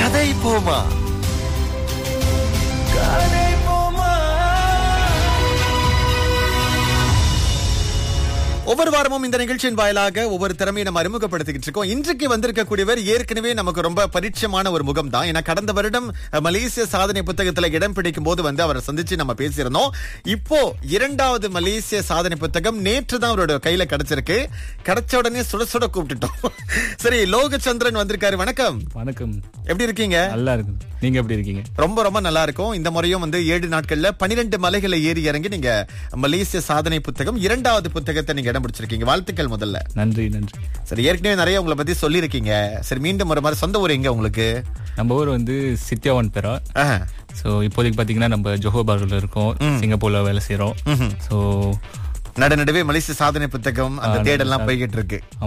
கதை போமா கதை போமா ஒவ்வொரு வாரமும் இந்த நிகழ்ச்சியின் வாயிலாக ஒவ்வொரு திறமையை நம்ம அறிமுகப்படுத்திக்கிட்டு இருக்கோம் இன்றைக்கு வந்திருக்கக்கூடியவர் ஏற்கனவே நமக்கு ரொம்ப பரிச்சயமான ஒரு முகம் தான் ஏன்னா கடந்த வருடம் அஹ், மலேசிய சாதனை புத்தகத்துல இடம் பிடிக்கும் போது வந்து அவரை சந்திச்சு நம்ம பேசியிருந்தோம் இப்போ இரண்டாவது மலேசிய சாதனை புத்தகம் நேற்று தான் அவரோட கையில கிடைச்சிருக்கு கிடைச்ச உடனே சுட சுட கூப்பிட்டுட்டோம் சரி லோகச்சந்திரன் வந்திருக்காரு வணக்கம் வணக்கம் எப்படி இருக்கீங்க நல்லா இருக்கு நீங்க எப்படி இருக்கீங்க ரொம்ப ரொம்ப நல்லா இருக்கும் இந்த முறையும் வந்து ஏழு நாட்கள்ல பனிரெண்டு மலைகளை ஏறி இறங்கி நீங்க மலேசிய சாதனை புத்தகம் இரண்டாவது புத்தகத்தை நீங்க இடம் பிடிச்சிருக்கீங்க வாழ்த்துக்கள் முதல்ல நன்றி நன்றி சரி ஏற்கனவே நிறைய உங்களை பத்தி சொல்லியிருக்கீங்க சரி மீண்டும் ஒரு மாதிரி சொந்த ஊர் எங்க உங்களுக்கு நம்ம ஊர் வந்து சித்தியாவன் பெரா ஆஹா. ஸோ இப்போதைக்கு பார்த்தீங்கன்னா நம்ம ஜோஹோபார்ல இருக்கோம் சிங்கப்பூர்ல வேலை செய்கிறோம் ஸோ நடுநடுவே மலேசிய சாதனை புத்தகம் அந்த தேடல்லாம் போய்கிட்டு இருக்கு